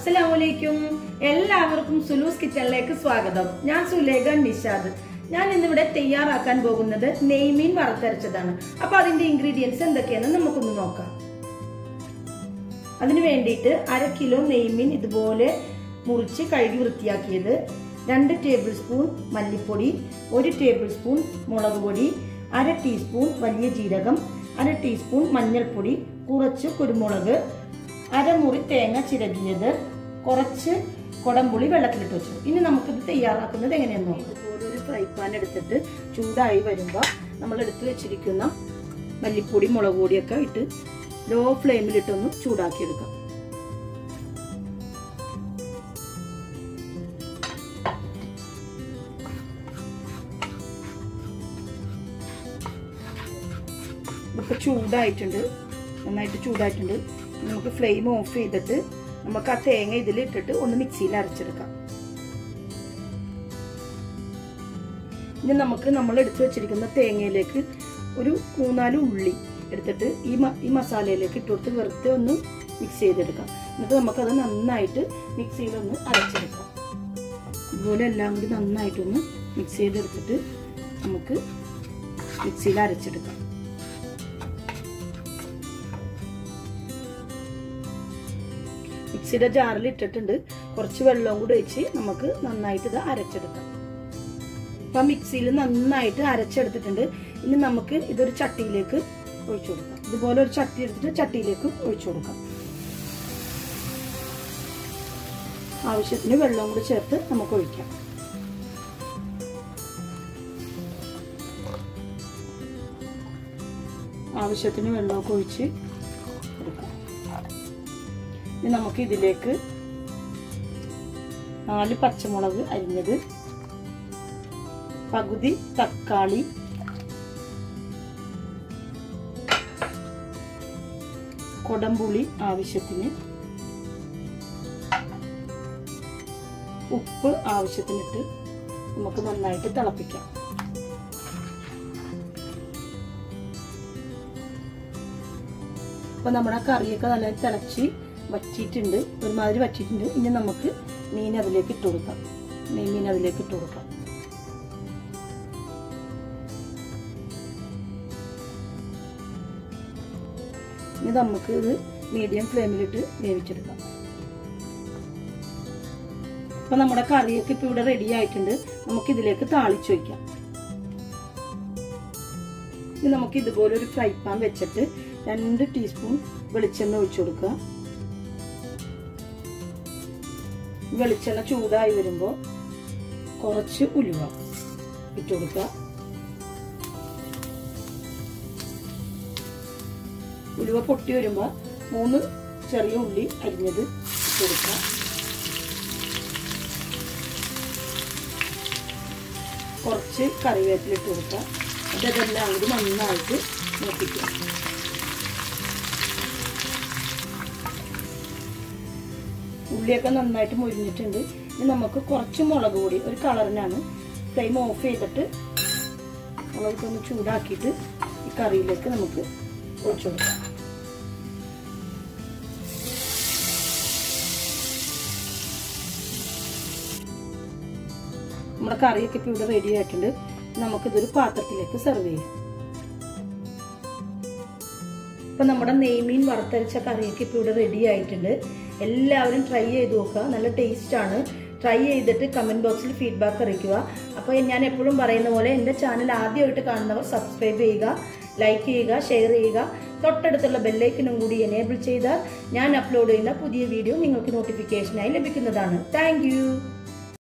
അസ്സലാമലൈക്കും എല്ലാവർക്കും സുലൂസ് കിച്ചണിലേക്ക് സ്വാഗതം ഞാൻ സുലേഖ നിഷാദ് ഞാൻ ഇന്നിവിടെ തയ്യാറാക്കാൻ പോകുന്നത് നെയ്മീൻ വറുത്തരച്ചതാണ് അപ്പൊ അതിന്റെ ഇൻഗ്രീഡിയൻസ് എന്തൊക്കെയാണെന്ന് നമുക്കൊന്ന് നോക്കാം അതിന് വേണ്ടിയിട്ട് അര കിലോ നെയ്മീൻ ഇതുപോലെ മുറിച്ച് കഴുകി വൃത്തിയാക്കിയത് രണ്ട് ടേബിൾ സ്പൂൺ മല്ലിപ്പൊടി ഒരു ടേബിൾ സ്പൂൺ മുളക് പൊടി അര ടീസ്പൂൺ വലിയ ജീരകം അര ടീസ്പൂൺ മഞ്ഞൾപ്പൊടി കുറച്ച് കുരുമുളക് അരമുറി തേങ്ങ ചിരകിയത് കുറച്ച് കുടംപുളി വെള്ളത്തിലിട്ട് വെച്ചു ഇനി നമുക്കിത് തയ്യാറാക്കുന്നത് എങ്ങനെയെന്ന് നോക്കാം ഇതുപോലെ ഒരു ഫ്രൈ പാൻ എടുത്തിട്ട് ചൂടായി വരുമ്പോൾ നമ്മൾ എടുത്തു വെച്ചിരിക്കുന്ന മല്ലിപ്പൊടി മുളക് പൊടിയൊക്കെ ഇട്ട് ലോ ഫ്ലെയിമിലിട്ടൊന്ന് ചൂടാക്കിയെടുക്കാം ഇതിപ്പോൾ ചൂടായിട്ടുണ്ട് നന്നായിട്ട് ചൂടായിട്ടുണ്ട് നമുക്ക് ഫ്ലെയിം ഓഫ് ചെയ്തിട്ട് നമുക്ക് ആ തേങ്ങ ഇതിൽ ഇട്ടിട്ട് ഒന്ന് മിക്സിയിൽ അരച്ചെടുക്കാം ഇനി നമുക്ക് നമ്മൾ എടുത്തു വെച്ചിരിക്കുന്ന തേങ്ങയിലേക്ക് ഒരു മൂന്നാല് ഉള്ളി എടുത്തിട്ട് ഈ ഈ മസാലയിലേക്ക് ഇട്ട് കൊടുത്ത് വെറുതെ ഒന്ന് മിക്സ് ചെയ്തെടുക്കാം എന്നിട്ട് നമുക്കത് നന്നായിട്ട് മിക്സിയിലൊന്ന് അരച്ചെടുക്കാം ഇതുപോലെ എല്ലാം കൂടി നന്നായിട്ടൊന്ന് മിക്സ് ചെയ്തെടുത്തിട്ട് നമുക്ക് മിക്സിയിൽ അരച്ചെടുക്കാം മിക്സിയുടെ ജാറിൽ ഇട്ടിട്ടുണ്ട് കുറച്ച് വെള്ളവും കൂടി ഒഴിച്ച് നമുക്ക് നന്നായിട്ട് ഇത് അരച്ചെടുക്കാം അപ്പൊ മിക്സിയിൽ നന്നായിട്ട് അരച്ചെടുത്തിട്ടുണ്ട് ഇനി നമുക്ക് ഇതൊരു ചട്ടിയിലേക്ക് ഒഴിച്ചു കൊടുക്കാം ഇതുപോലെ ഒരു ചട്ടി എടുത്തിട്ട് ചട്ടിയിലേക്ക് ഒഴിച്ചു കൊടുക്കാം ആവശ്യത്തിന് വെള്ളവും കൂടി ചേർത്ത് നമുക്ക് ഒഴിക്കാം ആവശ്യത്തിന് വെള്ളമൊക്കെ ഒഴിച്ച് എടുക്കാം ഇനി നമുക്ക് ഇതിലേക്ക് നാല് പച്ചമുളക് അരിഞ്ഞത് പകുതി തക്കാളി കൊടംപുളി ആവശ്യത്തിന് ഉപ്പ് ആവശ്യത്തിനിട്ട് നമുക്ക് നന്നായിട്ട് തിളപ്പിക്കാം അപ്പൊ നമ്മുടെ കറിയൊക്കെ നല്ല തിളച്ച് വറ്റിയിട്ടുണ്ട് ഒരുമാതിരി വറ്റിയിട്ടുണ്ട് ഇനി നമുക്ക് മീൻ അതിലേക്ക് ഇട്ട് കൊടുക്കാം നെയ്മീൻ അതിലേക്ക് ഇട്ട് കൊടുക്കാം ഇനി നമുക്ക് ഇത് മീഡിയം ഫ്ലെയിമിലിട്ട് വേവിച്ചെടുക്കാം അപ്പൊ നമ്മുടെ കറിയൊക്കെ ഇപ്പൊ ഇവിടെ റെഡി ആയിട്ടുണ്ട് നമുക്ക് ഇതിലേക്ക് താളിച്ചു വയ്ക്കാം ഇനി നമുക്ക് ഇതുപോലെ ഒരു ഫ്രൈ പാൻ വെച്ചിട്ട് രണ്ട് ടീസ്പൂൺ വെളിച്ചെണ്ണ ഒഴിച്ചു കൊടുക്കുക വെളിച്ചെണ്ണ ചൂടായി വരുമ്പോൾ കുറച്ച് ഉലുവ ഇട്ട് കൊടുക്കുക ഉലുവ പൊട്ടി വരുമ്പോൾ മൂന്ന് ചെറിയ ഉള്ളി അരിഞ്ഞത് ഇട്ട് കൊടുക്കുക കുറച്ച് കറിവേപ്പില ഇട്ട് കൊടുക്കുക എന്നിട്ട് ഇതെല്ലാം കൂടി നന്നായിട്ട് നോക്കിക്കുക ഉള്ളിയൊക്കെ നന്നായിട്ട് മുരിഞ്ഞിട്ടുണ്ട് ഇനി നമുക്ക് കുറച്ച് മുളക് പൊടി ഒരു കളറിനാണ് ഫ്ലെയിം ഓഫ് ചെയ്തിട്ട് മുളകൊക്കെ ഒന്ന് ചൂടാക്കിയിട്ട് ഈ കറിയിലേക്ക് നമുക്ക് ഒഴിച്ചു കൊടുക്കാം നമ്മുടെ കറിയൊക്കെ ഇപ്പോൾ ഇവിടെ റെഡി ആയിട്ടുണ്ട് നമുക്കിതൊരു പാത്രത്തിലേക്ക് സെർവ് ചെയ്യാം ഇപ്പം നമ്മുടെ നെയ്മീൻ വറുത്തരച്ച കറിയൊക്കെ ഇപ്പോൾ ഇവിടെ റെഡി ആയിട്ടുണ്ട് എല്ലാവരും ട്രൈ ചെയ്ത് നോക്കുക നല്ല ടേസ്റ്റ് ആണ് ട്രൈ ചെയ്തിട്ട് കമൻറ്റ് ബോക്സിൽ ഫീഡ്ബാക്ക് അറിയിക്കുക അപ്പോൾ ഞാൻ എപ്പോഴും പറയുന്ന പോലെ എൻ്റെ ചാനൽ ആദ്യമായിട്ട് കാണുന്നവർ സബ്സ്ക്രൈബ് ചെയ്യുക ലൈക്ക് ചെയ്യുക ഷെയർ ചെയ്യുക തൊട്ടടുത്തുള്ള ബെല്ലൈക്കനും കൂടി എനേബിൾ ചെയ്താൽ ഞാൻ അപ്ലോഡ് ചെയ്യുന്ന പുതിയ വീഡിയോ നിങ്ങൾക്ക് നോട്ടിഫിക്കേഷനായി ലഭിക്കുന്നതാണ് താങ്ക്